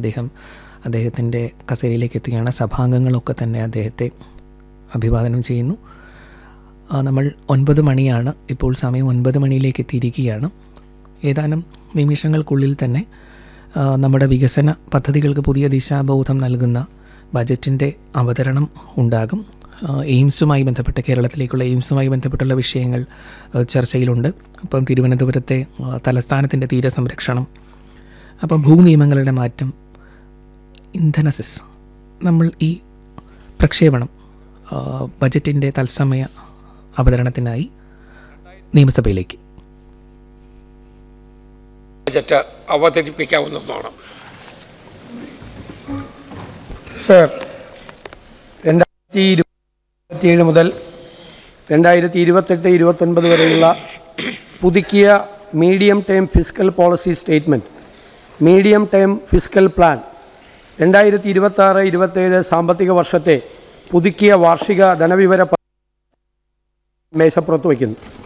അദ്ദേഹം അദ്ദേഹത്തിൻ്റെ കസേരയിലേക്ക് എത്തുകയാണ് സഭാംഗങ്ങളൊക്കെ തന്നെ അദ്ദേഹത്തെ അഭിവാദനം ചെയ്യുന്നു ആ, നമ്മൾ ഒൻപത് മണിയാണ് ഇപ്പോൾ സമയം ഒൻപത് മണിയിലേക്ക് എത്തിയിരിക്കുകയാണ് ഏതാനും നിമിഷങ്ങൾക്കുള്ളിൽ തന്നെ ആ, നമ്മുടെ വികസന പദ്ധതികൾക്ക് പുതിയ ദിശാബോധം നൽകുന്ന ബജറ്റിൻ്റെ അവതരണം ഉണ്ടാകും ആ, എയിംസുമായി ബന്ധപ്പെട്ട കേരളത്തിലേക്കുള്ള എയിംസുമായി ബന്ധപ്പെട്ടുള്ള വിഷയങ്ങൾ ആ, ചർച്ചയിലുണ്ട് അപ്പം തിരുവനന്തപുരത്തെ ആ, തലസ്ഥാനത്തിൻ്റെ തീരസംരക്ഷണം അപ്പം ഭൂനിയമങ്ങളുടെ മാറ്റം ഇന്ധന സെസ് നമ്മൾ ഈ പ്രക്ഷേപണം ആ, ബജറ്റിൻ്റെ തത്സമയ അവതരണത്തിനായി നിയമസഭയിലേക്ക് ബജറ്റ് അവതരിപ്പിക്കാവുന്നതാണ് സർ രണ്ടായിരത്തി ഇരുപത്തിയേഴ് മുതൽ രണ്ടായിരത്തി ഇരുപത്തെട്ട് ഇരുപത്തൊൻപത് വരെയുള്ള പുതുക്കിയ medium term physical policy statement medium term physical plan രണ്ടായിരത്തി ഇരുപത്താറ് ഇരുപത്തേഴ് സാമ്പത്തിക വർഷത്തെ പുതുക്കിയ വാർഷിക ധനവിവര പ- മേശപ്പുറത്ത് വയ്ക്കുന്നു